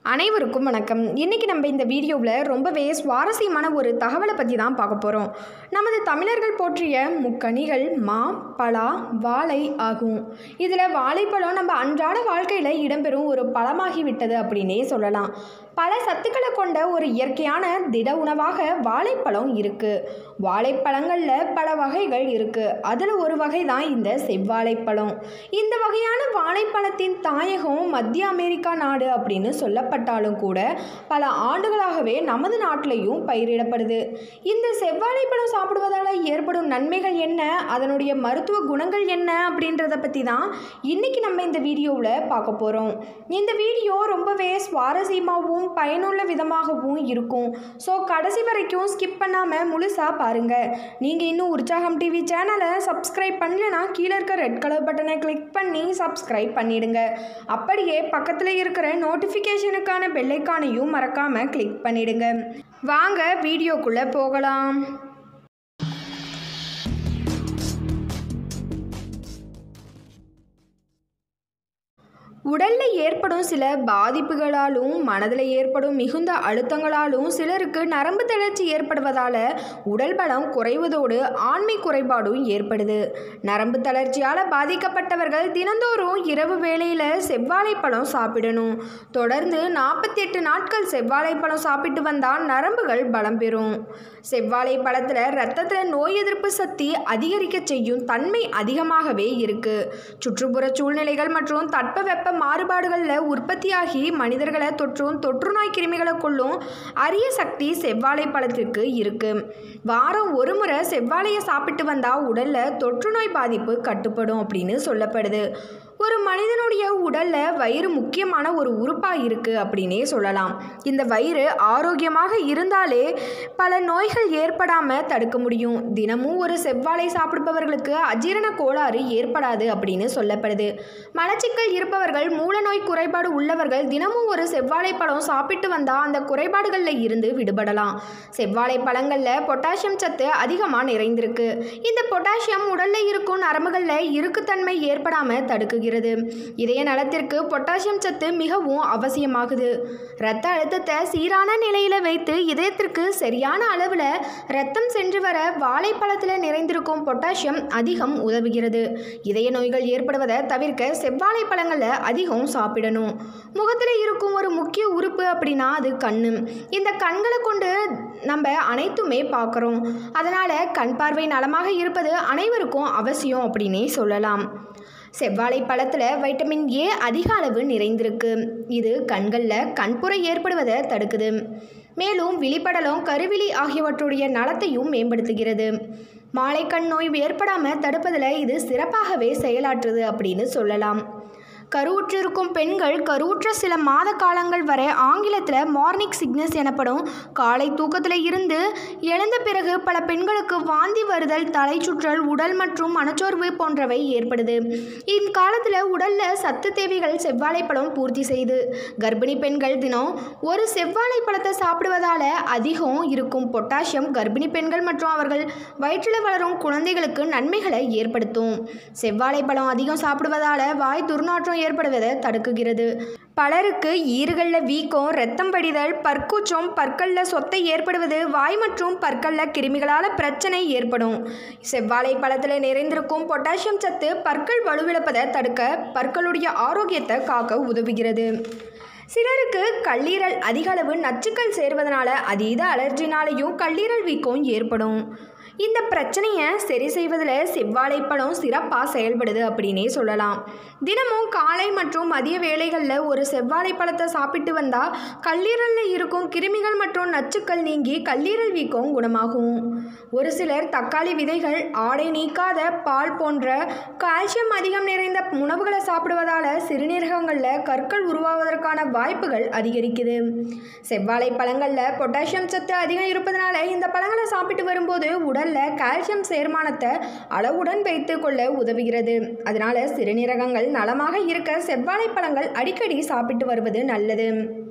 அனைவருக்கும் வணக்கம் இன்றைக்கி நம்ம இந்த வீடியோவில் ரொம்பவே சுவாரஸ்யமான ஒரு தகவலை பற்றி தான் பார்க்க போகிறோம் நமது தமிழர்கள் போற்றிய முக்கனிகள் மா பலா வாழை ஆகும் இதில் வாழைப்பழம் நம்ம அன்றாட வாழ்க்கையில் இடம்பெறும் ஒரு பழமாகி விட்டது அப்படின்னே சொல்லலாம் பல சத்துக்களை கொண்ட ஒரு இயற்கையான திட உணவாக வாழைப்பழம் இருக்குது வாழைப்பழங்களில் பல வகைகள் இருக்குது அதில் ஒரு வகை தான் இந்த செவ்வாழைப்பழம் இந்த வகையான வாழைப்பழத்தின் தாயகம் மத்திய அமெரிக்கா நாடு அப்படின்னு சொல்லப்பட்டாலும் கூட பல ஆண்டுகளாகவே நமது நாட்டிலையும் பயிரிடப்படுது இந்த செவ்வாழைப்பழம் சாப்பிடுவதால் ஏற்படும் நன்மைகள் என்ன அதனுடைய மருத்துவ குணங்கள் என்ன அப்படின்றத பற்றி தான் இன்றைக்கி நம்ம இந்த வீடியோவில் பார்க்க போகிறோம் இந்த வீடியோ ரொம்பவே சுவாரஸ்யமாகவும் பயனுள்ள விதமாகவும் இருக்கும் ஸோ கடைசி வரைக்கும் ஸ்கிப் பண்ணாமல் முழுசாக பாருங்கள் நீங்கள் இன்னும் உற்சாகம் டிவி சேனலை சப்ஸ்கிரைப் பண்ணலைன்னா கீழே இருக்க ரெட் கலர் பட்டனை கிளிக் பண்ணி சப்ஸ்கிரைப் பண்ணிடுங்க அப்படியே பக்கத்தில் இருக்கிற நோட்டிஃபிகேஷனுக்கான பெல்லைக்கானையும் மறக்காமல் கிளிக் பண்ணிடுங்க வாங்க வீடியோக்குள்ளே போகலாம் உடலில் ஏற்படும் சில பாதிப்புகளாலும் மனதில் ஏற்படும் மிகுந்த அழுத்தங்களாலும் சிலருக்கு நரம்பு தளர்ச்சி ஏற்படுவதால் உடல் பலம் குறைவதோடு ஆண்மை குறைபாடும் ஏற்படுது நரம்பு தளர்ச்சியால் பாதிக்கப்பட்டவர்கள் தினந்தோறும் இரவு வேளையில் செவ்வாழைப்பழம் சாப்பிடணும் தொடர்ந்து நாற்பத்தி எட்டு நாட்கள் செவ்வாழைப்பழம் சாப்பிட்டு வந்தால் நரம்புகள் பலம் பெறும் செவ்வாழை பழத்தில் ரத்தத்தில் நோய் எதிர்ப்பு சக்தி அதிகரிக்க செய்யும் தன்மை அதிகமாகவே இருக்குது சுற்றுப்புற சூழ்நிலைகள் மற்றும் தட்பவெப்ப மாறுபாடுகளில் உற்பத்தியாகி மனிதர்களை தொற்றும் தொற்றுநோய் கிருமிகளை கொள்ளும் அரிய சக்தி செவ்வாழை பழத்திற்கு இருக்கு வாரம் ஒரு முறை செவ்வாழையை சாப்பிட்டு வந்தால் உடலில் தொற்றுநோய் பாதிப்பு கட்டுப்படும் அப்படின்னு சொல்லப்படுது ஒரு மனிதனுடைய உடலில் வயிறு முக்கியமான ஒரு உறுப்பாக இருக்குது அப்படின்னே சொல்லலாம் இந்த வயிறு ஆரோக்கியமாக இருந்தாலே பல நோய்கள் ஏற்படாமல் தடுக்க முடியும் தினமும் ஒரு செவ்வாழை சாப்பிடுபவர்களுக்கு அஜீரண கோளாறு ஏற்படாது அப்படின்னு சொல்லப்படுது மலச்சிக்கல் இருப்பவர்கள் மூலநோய் குறைபாடு உள்ளவர்கள் தினமும் ஒரு செவ்வாழை பழம் சாப்பிட்டு வந்தால் அந்த குறைபாடுகளில் இருந்து விடுபடலாம் செவ்வாழை பழங்களில் பொட்டாசியம் சத்து அதிகமாக நிறைந்திருக்கு இந்த பொட்டாசியம் உடலில் இருக்கும் நரம்புகளில் இருக்குத்தன்மை ஏற்படாமல் தடுக்குகிறது இதய நலத்திற்கு பொட்டாசியம் சத்து மிகவும் அவசியமாகுது இரத்த அழுத்தத்தை சீரான நிலையில் வைத்து இதயத்திற்கு சரியான அளவில் ரத்தம் சென்று வர வாழைப்பழத்தில் நிறைந்திருக்கும் பொட்டாசியம் அதிகம் உதவுகிறது இதய நோய்கள் ஏற்படுவதை தவிர்க்க செவ்வாழை பழங்களை அதிகம் சாப்பிடணும் முகத்தில் இருக்கும் ஒரு முக்கிய உறுப்பு அப்படின்னா அது கண்ணு இந்த கண்களை கொண்டு நம்ம அனைத்துமே பார்க்குறோம் அதனால் கண் பார்வை நலமாக இருப்பது அனைவருக்கும் அவசியம் அப்படின்னே சொல்லலாம் செவ்வாழை பழத்தில் வைட்டமின் ஏ அதிக அளவு நிறைந்திருக்கு இது கண்களில் கண்புரை ஏற்படுவதை தடுக்குது மேலும் விழிப்படலம் கருவிழி ஆகியவற்றுடைய நலத்தையும் மேம்படுத்துகிறது மாலைக்கண் நோய் ஏற்படாமல் தடுப்பதில் இது சிறப்பாகவே செயலாற்றுது அப்படின்னு சொல்லலாம் கருவுற்றிருக்கும் பெண்கள் கருவுற்ற சில மாத காலங்கள் வரை ஆங்கிலத்தில் மார்னிங் சிக்னஸ் எனப்படும் காலை தூக்கத்தில் இருந்து எழுந்த பிறகு பல பெண்களுக்கு வாந்தி வருதல் தலை சுற்றல் உடல் மற்றும் மனச்சோர்வு போன்றவை ஏற்படுது இக்காலத்தில் உடலில் சத்து தேவைகள் செவ்வாழைப்பழம் பூர்த்தி செய்து கர்ப்பிணி பெண்கள் தினம் ஒரு செவ்வாழைப்பழத்தை சாப்பிடுவதால் அதிகம் இருக்கும் பொட்டாசியம் கர்ப்பிணி பெண்கள் மற்றும் அவர்கள் வயிற்றில் வளரும் குழந்தைகளுக்கு நன்மைகளை ஏற்படுத்தும் செவ்வாழைப்பழம் அதிகம் சாப்பிடுவதால் வாய் துர்நாற்றம் ஏற்படுவதை தடுக்குகிறது பலருக்கு ஈறுகளில் வீக்கம் ரத்தம் வடிதல் பற்கூச்சம் பற்களில் சொத்தை ஏற்படுவது வாய் மற்றும் பற்களில் கிருமிகளால் பிரச்சனை ஏற்படும் செவ்வாழை பழத்தில் நிறைந்திருக்கும் பொட்டாசியம் சத்து பற்கள் வலுவிழப்பதை தடுக்க பற்களுடைய ஆரோக்கியத்தை காக்க உதவுகிறது சிலருக்கு கல்லீரல் அதிக அளவு நச்சுக்கள் சேர்வதனால அதீத அலர்ஜினாலையும் கல்லீரல் வீக்கம் ஏற்படும் இந்த பிரச்சனையை சரி செய்வதில் செவ்வாழைப்பழம் சிறப்பாக செயல்படுது அப்படின்னே சொல்லலாம் தினமும் காலை மற்றும் மதிய வேளைகளில் ஒரு செவ்வாழைப்பழத்தை சாப்பிட்டு வந்தால் கல்லீரலில் இருக்கும் கிருமிகள் மற்றும் நச்சுக்கள் நீங்கி கல்லீரல் வீக்கம் குணமாகும் ஒரு சிலர் தக்காளி விதைகள் ஆடை நீக்காத பால் போன்ற கால்சியம் அதிகம் நிறைந்த உணவுகளை சாப்பிடுவதால் சிறுநீரகங்களில் கற்கள் உருவாவதற்கான வாய்ப்புகள் அதிகரிக்குது செவ்வாழை பழங்களில் பொட்டாசியம் சத்து அதிகம் இருப்பதனால இந்த பழங்களை சாப்பிட்டு வரும்போது உடல் உடலில் கால்சியம் சேர்மானத்தை அளவுடன் வைத்து கொள்ள உதவுகிறது அதனால் சிறுநீரகங்கள் நலமாக இருக்க செவ்வாழை பழங்கள் அடிக்கடி சாப்பிட்டு வருவது நல்லது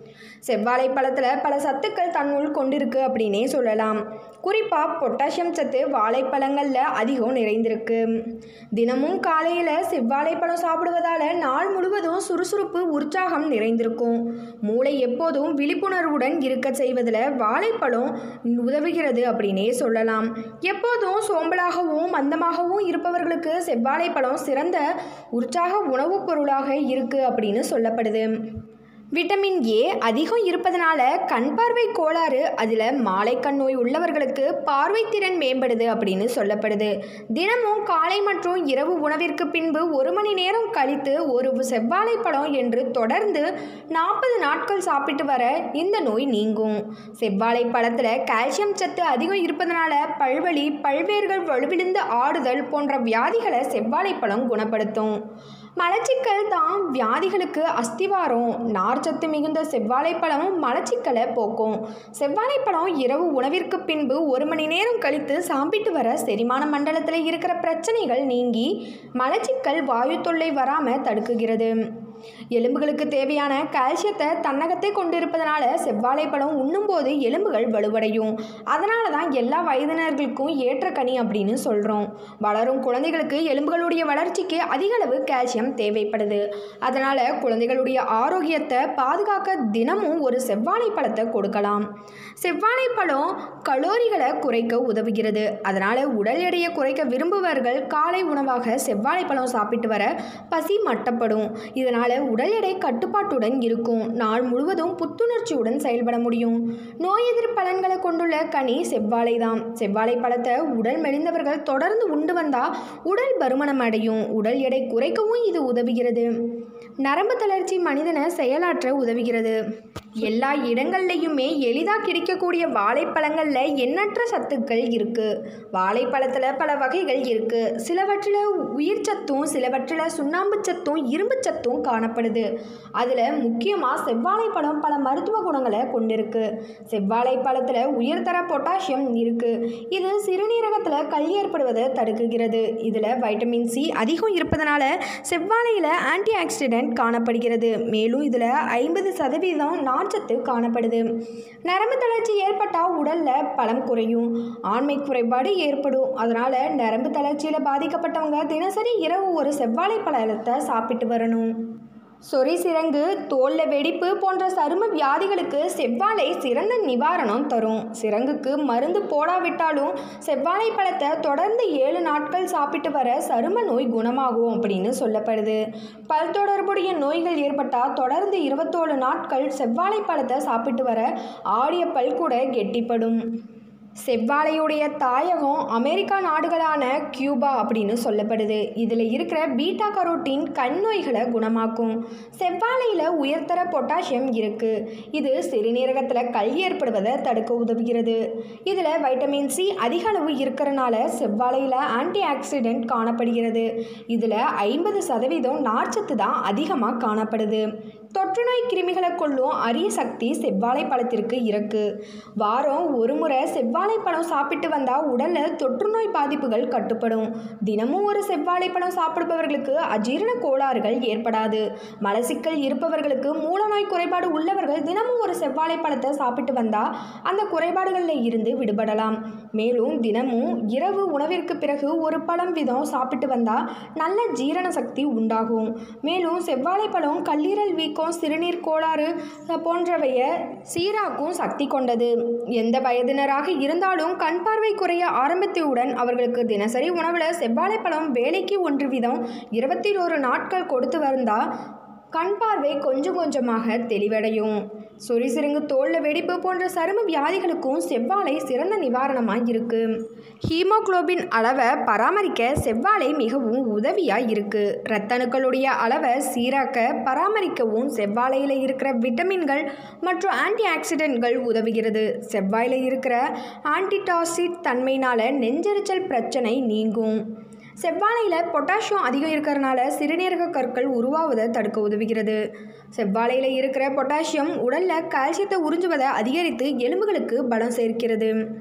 செவ்வாழை பழத்தில் பல சத்துக்கள் தன்னுள் கொண்டிருக்கு அப்படின்னே சொல்லலாம் குறிப்பாக பொட்டாசியம் சத்து வாழைப்பழங்களில் அதிகம் நிறைந்திருக்கு தினமும் காலையில் செவ்வாழைப்பழம் சாப்பிடுவதால் நாள் முழுவதும் சுறுசுறுப்பு உற்சாகம் நிறைந்திருக்கும் மூளை எப்போதும் விழிப்புணர்வுடன் இருக்க செய்வதில் வாழைப்பழம் உதவுகிறது அப்படின்னே சொல்லலாம் எப்போதும் சோம்பலாகவும் மந்தமாகவும் இருப்பவர்களுக்கு செவ்வாழைப்பழம் சிறந்த உற்சாக உணவுப் பொருளாக இருக்குது அப்படின்னு சொல்லப்படுது விட்டமின் ஏ அதிகம் இருப்பதனால கண் பார்வை கோளாறு அதில் மாலைக்கண் நோய் உள்ளவர்களுக்கு பார்வை திறன் மேம்படுது அப்படின்னு சொல்லப்படுது தினமும் காலை மற்றும் இரவு உணவிற்கு பின்பு ஒரு மணி நேரம் கழித்து ஒரு செவ்வாழைப்பழம் என்று தொடர்ந்து நாற்பது நாட்கள் சாப்பிட்டு வர இந்த நோய் நீங்கும் செவ்வாழை பழத்தில் கால்சியம் சத்து அதிகம் இருப்பதனால பல்வலி பல்வேர்கள் வலுவிழுந்து ஆடுதல் போன்ற வியாதிகளை செவ்வாழைப்பழம் குணப்படுத்தும் மலச்சிக்கல் தான் வியாதிகளுக்கு அஸ்திவாரம் நார்ச்சத்து மிகுந்த செவ்வாழைப்பழம் மலச்சிக்கலை போக்கும் செவ்வாழைப்பழம் இரவு உணவிற்கு பின்பு ஒரு மணி நேரம் கழித்து சாப்பிட்டு வர செரிமான மண்டலத்தில் இருக்கிற பிரச்சனைகள் நீங்கி மலச்சிக்கல் வாயு தொல்லை வராமல் தடுக்குகிறது எலும்புகளுக்கு தேவையான கால்சியத்தை தன்னகத்தை கொண்டிருப்பதனால செவ்வாழைப்பழம் உண்ணும்போது எலும்புகள் வலுவடையும் அதனால தான் எல்லா வயதினர்களுக்கும் ஏற்ற கனி அப்படின்னு சொல்கிறோம் வளரும் குழந்தைகளுக்கு எலும்புகளுடைய வளர்ச்சிக்கு அதிக அளவு கால்சியம் தேவைப்படுது அதனால் குழந்தைகளுடைய ஆரோக்கியத்தை பாதுகாக்க தினமும் ஒரு செவ்வாழைப்பழத்தை கொடுக்கலாம் செவ்வாழைப்பழம் கலோரிகளை குறைக்க உதவுகிறது அதனால் உடல் எடையை குறைக்க விரும்புபவர்கள் காலை உணவாக செவ்வாழைப்பழம் சாப்பிட்டு வர பசி மட்டப்படும் இதனால் உடல் எடை கட்டுப்பாட்டுடன் இருக்கும் நாள் முழுவதும் புத்துணர்ச்சியுடன் செயல்பட முடியும் நோய் எதிர்ப்பு பலன்களை கொண்டுள்ள கனி செவ்வாழை தான் செவ்வாழை பழத்தை உடல் மெலிந்தவர்கள் தொடர்ந்து உண்டு வந்தால் உடல் பருமனம் அடையும் உடல் எடை குறைக்கவும் இது உதவுகிறது நரம்பு தளர்ச்சி மனிதனை செயலாற்ற உதவுகிறது எல்லா இடங்கள்லையுமே எளிதாக கிடைக்கக்கூடிய வாழைப்பழங்களில் எண்ணற்ற சத்துக்கள் இருக்குது வாழைப்பழத்தில் பல வகைகள் இருக்குது சிலவற்றில் உயிர் சத்தும் சிலவற்றில் சுண்ணாம்பு சத்தும் இரும்பு சத்தும் காணப்படுது அதில் முக்கியமாக செவ்வாழைப்பழம் பல மருத்துவ குணங்களை கொண்டிருக்கு செவ்வாழைப்பழத்தில் உயர்தர பொட்டாசியம் இருக்குது இது சிறுநீரகத்தில் கல் ஏற்படுவதை தடுக்குகிறது இதில் வைட்டமின் சி அதிகம் இருப்பதனால செவ்வாழையில் ஆன்டி ஆக்சிடென்ட் காணப்படுகிறது மேலும் இதில் ஐம்பது சதவீதம் நார்ச்சத்து காணப்படுது நரம்பு தளர்ச்சி ஏற்பட்டால் உடலில் பலம் குறையும் ஆண்மை குறைபாடு ஏற்படும் அதனால் நரம்பு தளர்ச்சியில் பாதிக்கப்பட்டவங்க தினசரி இரவு ஒரு செவ்வாழை பழத்தை சாப்பிட்டு வரணும் சொறி சிரங்கு தோல்ல வெடிப்பு போன்ற சரும வியாதிகளுக்கு செவ்வாழை சிறந்த நிவாரணம் தரும் சிரங்குக்கு மருந்து போடாவிட்டாலும் செவ்வாழை பழத்தை தொடர்ந்து ஏழு நாட்கள் சாப்பிட்டு வர சரும நோய் குணமாகும் அப்படின்னு சொல்லப்படுது பல் தொடர்புடைய நோய்கள் ஏற்பட்டால் தொடர்ந்து இருபத்தோரு நாட்கள் செவ்வாழை பழத்தை சாப்பிட்டு வர ஆடிய பல் கூட கெட்டிப்படும் செவ்வாழையுடைய தாயகம் அமெரிக்கா நாடுகளான கியூபா அப்படின்னு சொல்லப்படுது இதில் இருக்கிற பீட்டா கரோட்டின் கண் நோய்களை குணமாக்கும் செவ்வாழையில் உயர்தர பொட்டாசியம் இருக்குது இது சிறுநீரகத்தில் கல் ஏற்படுவதை தடுக்க உதவுகிறது இதில் வைட்டமின் சி அதிக அளவு இருக்கிறனால செவ்வாழையில் ஆன்டி ஆக்சிடென்ட் காணப்படுகிறது இதில் ஐம்பது சதவீதம் நார்ச்சத்து தான் அதிகமாக காணப்படுது தொற்றுநோய் கிருமிகளை கொள்ளும் அரிய சக்தி செவ்வாழை பழத்திற்கு இருக்கு வாரம் ஒரு முறை செவ்வாழைப்பழம் சாப்பிட்டு வந்தால் உடலில் தொற்றுநோய் பாதிப்புகள் கட்டுப்படும் தினமும் ஒரு செவ்வாழைப்பழம் சாப்பிடுபவர்களுக்கு அஜீரண கோளாறுகள் ஏற்படாது மலசிக்கல் இருப்பவர்களுக்கு மூலநோய் குறைபாடு உள்ளவர்கள் தினமும் ஒரு செவ்வாழைப்பழத்தை சாப்பிட்டு வந்தால் அந்த குறைபாடுகளில் இருந்து விடுபடலாம் மேலும் தினமும் இரவு உணவிற்கு பிறகு ஒரு பழம் வீதம் சாப்பிட்டு வந்தால் நல்ல ஜீரண சக்தி உண்டாகும் மேலும் செவ்வாழைப்பழம் கல்லீரல் வீக்கம் சிறுநீர் கோளாறு போன்றவைய சீராக்கும் சக்தி கொண்டது எந்த வயதினராக இருந்தாலும் கண் பார்வை குறைய ஆரம்பித்தவுடன் அவர்களுக்கு தினசரி உணவில் செவ்வாழைப்பழம் வேலைக்கு ஒன்று வீதம் இருபத்தி ஓரு நாட்கள் கொடுத்து வந்தால் கண் பார்வை கொஞ்சம் கொஞ்சமாக தெளிவடையும் சொறி சிறுங்கு தோல்ல வெடிப்பு போன்ற சரும வியாதிகளுக்கும் செவ்வாழை சிறந்த நிவாரணமாக இருக்கு ஹீமோகுளோபின் அளவை பராமரிக்க செவ்வாழை மிகவும் உதவியாக இருக்கு இரத்த அணுக்களுடைய அளவை சீராக்க பராமரிக்கவும் செவ்வாழையில் இருக்கிற விட்டமின்கள் மற்றும் ஆன்டி ஆக்சிடென்ட்கள் உதவுகிறது செவ்வாழையில் இருக்கிற ஆன்டிடாசிட் தன்மையினால் நெஞ்செரிச்சல் பிரச்சனை நீங்கும் செவ்வாழையில் பொட்டாசியம் அதிகம் இருக்கிறனால சிறுநீரக கற்கள் உருவாவதை தடுக்க உதவுகிறது செவ்வாழையில் இருக்கிற பொட்டாசியம் உடலில் கால்சியத்தை உறிஞ்சுவதை அதிகரித்து எலும்புகளுக்கு பலம் சேர்க்கிறது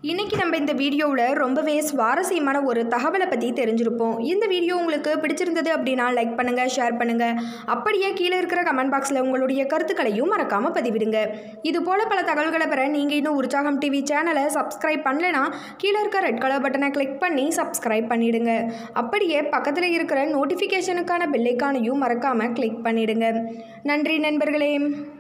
இன்றைக்கி நம்ம இந்த வீடியோவில் ரொம்பவே சுவாரஸ்யமான ஒரு தகவலை பற்றி தெரிஞ்சிருப்போம் இந்த வீடியோ உங்களுக்கு பிடிச்சிருந்தது அப்படின்னா லைக் பண்ணுங்கள் ஷேர் பண்ணுங்கள் அப்படியே கீழே இருக்கிற கமெண்ட் பாக்ஸில் உங்களுடைய கருத்துக்களையும் மறக்காமல் பதிவிடுங்க இது போல் பல தகவல்களை பெற நீங்கள் இன்னும் உற்சாகம் டிவி சேனலை சப்ஸ்கிரைப் பண்ணலைன்னா கீழே இருக்க ரெட் கலர் பட்டனை கிளிக் பண்ணி சப்ஸ்கிரைப் பண்ணிடுங்க அப்படியே பக்கத்தில் இருக்கிற நோட்டிஃபிகேஷனுக்கான பெல்லைக்கானையும் மறக்காமல் கிளிக் பண்ணிடுங்க நன்றி நண்பர்களே